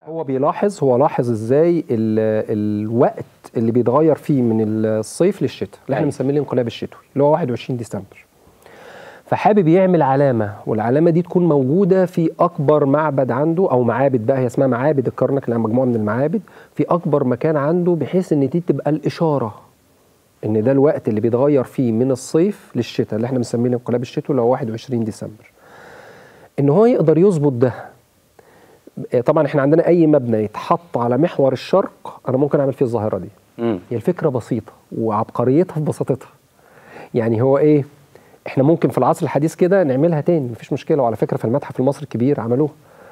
هو بيلاحظ هو لاحظ ازاي ال- الوقت اللي بيتغير فيه من الصيف للشتاء اللي احنا أيوة. بنسميه الانقلاب الشتوي اللي هو 21 ديسمبر فحابب يعمل علامه والعلامه دي تكون موجوده في اكبر معبد عنده او معابد بقى هي اسمها معابد الكرنك لها مجموعه من المعابد في اكبر مكان عنده بحيث ان دي تبقى الاشاره ان ده الوقت اللي بيتغير فيه من الصيف للشتاء اللي احنا بنسميه الانقلاب الشتوي اللي هو 21 ديسمبر ان هو يقدر يظبط ده طبعا احنا عندنا اي مبنى يتحط على محور الشرق انا ممكن اعمل فيه الظاهره دي مم. هي الفكره بسيطه وعبقريتها في بساطتها يعني هو ايه احنا ممكن في العصر الحديث كده نعملها تاني مفيش مشكله وعلى فكره في المتحف المصري الكبير عملوها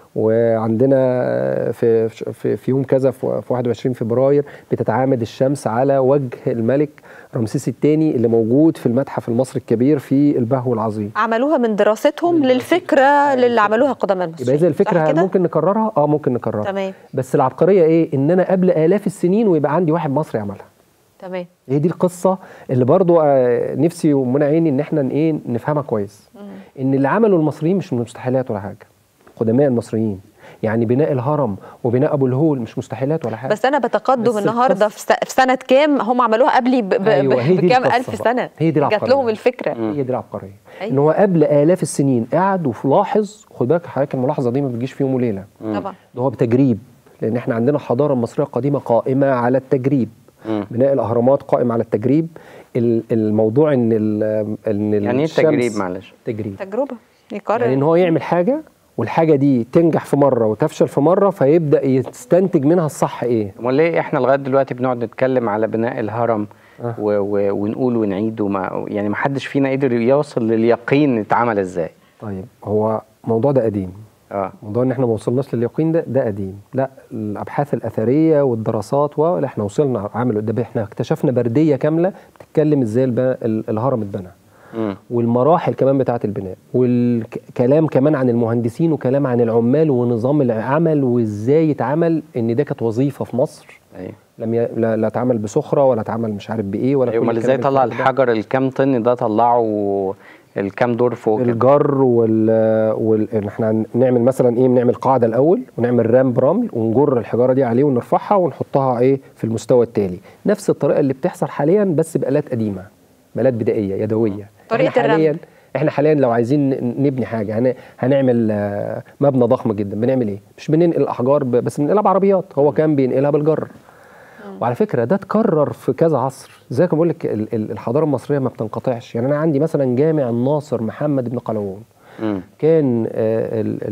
وعندنا في في, في يوم كذا في في 21 فبراير بتتعامد الشمس على وجه الملك رمسيس الثاني اللي موجود في المتحف المصري الكبير في البهو العظيم عملوها من دراستهم للفكره اللي عملوها قدماء المصريين يبقى اذا الفكره صح كده؟ ممكن نكررها اه ممكن نكررها تمام بس العبقريه ايه ان انا قبل الاف السنين ويبقى عندي واحد مصري عملها تمام هي دي القصه اللي برضو آه، نفسي ومنى عيني ان احنا ايه نفهمها كويس ان اللي عمله المصريين مش من مستحيلات ولا حاجه قدماء المصريين يعني بناء الهرم وبناء ابو الهول مش مستحيلات ولا حاجه بس انا بتقدم بس النهارده القصة- في س- في سنه كام هم عملوها قبلي ب- ب- أيوة، هي دي بكام القصة الف بقى. سنه هي دي جات العبقرية. لهم الفكره هي دي العبقريه أيوة. ان هو قبل الاف السنين قعد ولاحظ خد بالك حضرتك الملاحظه دي ما بتجيش في يوم وليله طبعا ده هو بتجريب لان احنا عندنا الحضاره المصريه القديمه قائمه على التجريب مم. بناء الاهرامات قائم على التجريب ال- الموضوع ان ال ان يعني ايه الشمس- التجريب معلش تجريب تجربه يقرر يعني ان هو يعمل حاجه والحاجه دي تنجح في مره وتفشل في مره فيبدا يستنتج منها الصح ايه امال ليه احنا لغايه دلوقتي بنقعد نتكلم على بناء الهرم آه. و و ونقول ونعيد وما يعني ما حدش فينا قدر يوصل لليقين اتعمل ازاي طيب هو الموضوع ده قديم اه موضوع ان احنا ما وصلناش لليقين ده ده قديم لا الابحاث الاثريه والدراسات و لا احنا وصلنا عملوا ده احنا اكتشفنا برديه كامله بتتكلم ازاي الب- ال- الهرم اتبنى مم. والمراحل كمان بتاعه البناء والكلام كمان عن المهندسين وكلام عن العمال ونظام العمل وازاي اتعمل ان ده كانت وظيفه في مصر ايوه لم ي... لا, لا اتعمل بسخره ولا اتعمل مش عارف بايه ولا ايوه كل امال ازاي الكلام طلع الفارغ ده. الحجر الكام طن ده طلعه الكام دور فوق كده؟ الجر وال, وال... إن احنا نعمل مثلا ايه بنعمل قاعده الاول ونعمل رام برمل ونجر الحجاره دي عليه ونرفعها ونحطها ايه في المستوى التالي نفس الطريقه اللي بتحصل حاليا بس بآلات قديمه بآلات بدائيه يدويه طريقة احنا حاليا الرمل. احنا حاليا لو عايزين ن- نبني حاجه هن... هنعمل آه، مبنى ضخم جدا بنعمل ايه مش بننقل الاحجار ب... بس بننقلها بعربيات هو كان بينقلها بالجر وعلى فكره ده اتكرر في كذا عصر زي ما بقول لك ال- ال- الحضاره المصريه ما بتنقطعش يعني انا عندي مثلا جامع الناصر محمد بن قلاوون مم. كان آه، ال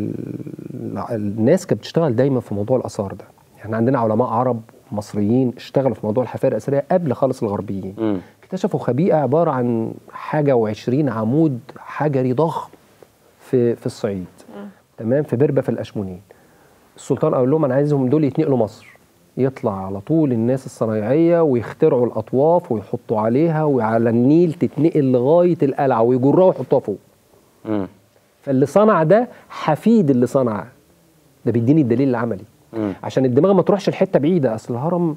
ال الناس كانت بتشتغل دايما في موضوع الاثار ده يعني عندنا علماء عرب مصريين اشتغلوا في موضوع الحفائر الاثريه قبل خالص الغربيين مم. اكتشفوا خبيئه عباره عن حاجه وعشرين عمود حجري ضخم في في الصعيد تمام في بربه في الاشمونين السلطان قال لهم انا عايزهم دول يتنقلوا مصر يطلع على طول الناس الصنايعيه ويخترعوا الاطواف ويحطوا عليها وعلى النيل تتنقل لغايه القلعه ويجروها ويحطوها فوق مم. فاللي صنع ده حفيد اللي صنع ده بيديني الدليل العملي مم. عشان الدماغ ما تروحش لحته بعيده اصل الهرم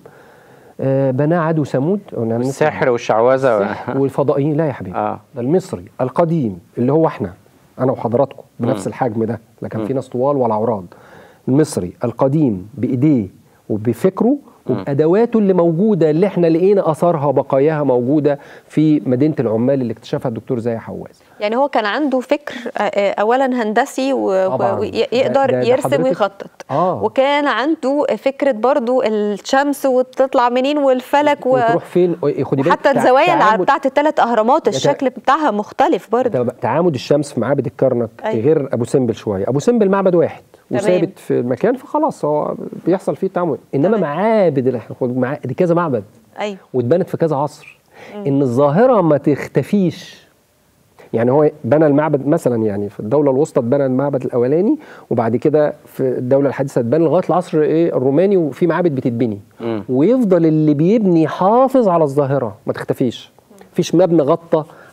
آه، بناه عاد وثمود قلنا هنسمع. السحر والشعوذه السحر والفضائيين لا يا حبيبي اه ده المصري القديم اللي هو احنا انا وحضراتكم بنفس مم. الحجم ده لا كان مم. في ناس طوال ولا عراض المصري القديم بايديه وبفكره وبادواته اللي موجوده اللي احنا لقينا اثارها بقاياها موجوده في مدينه العمال اللي اكتشفها الدكتور زاهي حواس يعني هو كان عنده فكر آه، آه، اولا هندسي طبعاً. ويقدر ده- ده يرسم حضرتك- ويخطط اه وكان عنده فكره برضو الشمس وتطلع منين والفلك و... وتروح فين خدي بالك حتى تع- الزوايا الع- تعامد- بتاعت الثلاث اهرامات يت- الشكل بتاعها مختلف برضو ده تعامد الشمس في معابد الكرنك أيوة. غير ابو سمبل شويه ابو سمبل معبد واحد تمام. وثابت في المكان فخلاص هو بيحصل فيه تعامد انما تمام. معابد اللي احنا خد- مع- دي كذا معبد ايوه واتبنت في كذا عصر ان الظاهره ما تختفيش يعني هو بنى المعبد مثلا يعني في الدوله الوسطى اتبنى المعبد الاولاني وبعد كده في الدوله الحديثه اتبنى لغايه العصر ايه الروماني وفي معابد بتتبني مم. ويفضل اللي بيبني حافظ على الظاهره ما تختفيش مفيش مبنى غطى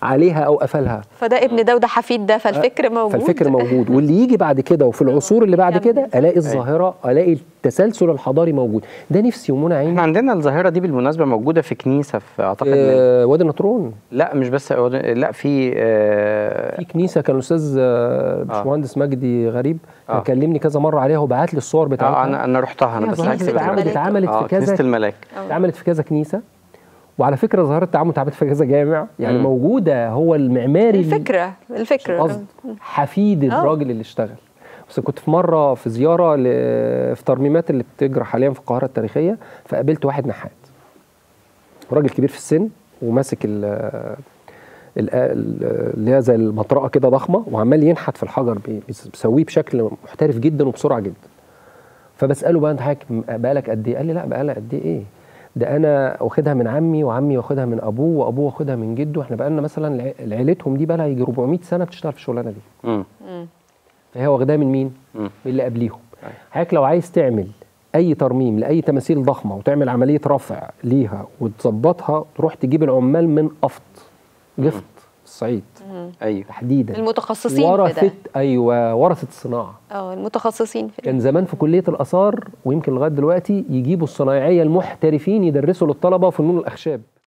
عليها او قفلها فده ابن ده وده حفيد ده فالفكر موجود فالفكر موجود واللي يجي بعد كده وفي العصور اللي بعد يكمل. كده الاقي الظاهره الاقي التسلسل الحضاري موجود ده نفسي ومنى عيني احنا عندنا الظاهره دي بالمناسبه موجوده في كنيسه في اعتقد من- آه وادي النطرون لا مش بس لا في آه في كنيسه كان الاستاذ آه، باشمهندس مجدي غريب كان آه. كلمني كذا مره عليها وبعت لي الصور بتاعتها آه انا انا رحتها انا فيها بس ظاهرة هكتب اتعملت- الملاك. اتعملت اه في كذا كنيسه الملاك اتعملت في كذا كنيسه وعلى فكره ظاهره التعامل اتعملت في كذا جامع يعني مم. موجوده هو المعماري اللي- الفكره مش الفكره قصد حفيد آه. الراجل اللي اشتغل بس كنت في مره في زياره ل... في ترميمات اللي بتجرى حاليا في القاهره التاريخيه فقابلت واحد نحات راجل كبير في السن وماسك ال ال- ال- اللي هي زي المطرقه كده ضخمه وعمال ينحت في الحجر بي- بيسويه بشكل محترف جدا وبسرعه جدا فبساله بقى انت حضرتك بقالك قد ايه؟ قال لي لا بقالها قد ايه؟ ده انا واخدها من عمي وعمي واخدها من ابوه وابوه واخدها من جده احنا بقالنا مثلا الع- عيلتهم دي بقى لها يجي 400 سنه بتشتغل في الشغلانه دي مم. فهي واخداها من مين؟ مم. من اللي قبليهم أيوة. حضرتك لو عايز تعمل اي ترميم لاي تماثيل ضخمه وتعمل عمليه رفع ليها وتظبطها تروح تجيب العمال من قفط جفط الصعيد ايوه المتخصصين تحديدا في ده ورثه ايوه ورثه الصناعه اه المتخصصين في ده كان زمان في كليه الاثار ويمكن لغايه دلوقتي يجيبوا الصنايعيه المحترفين يدرسوا للطلبه فنون الاخشاب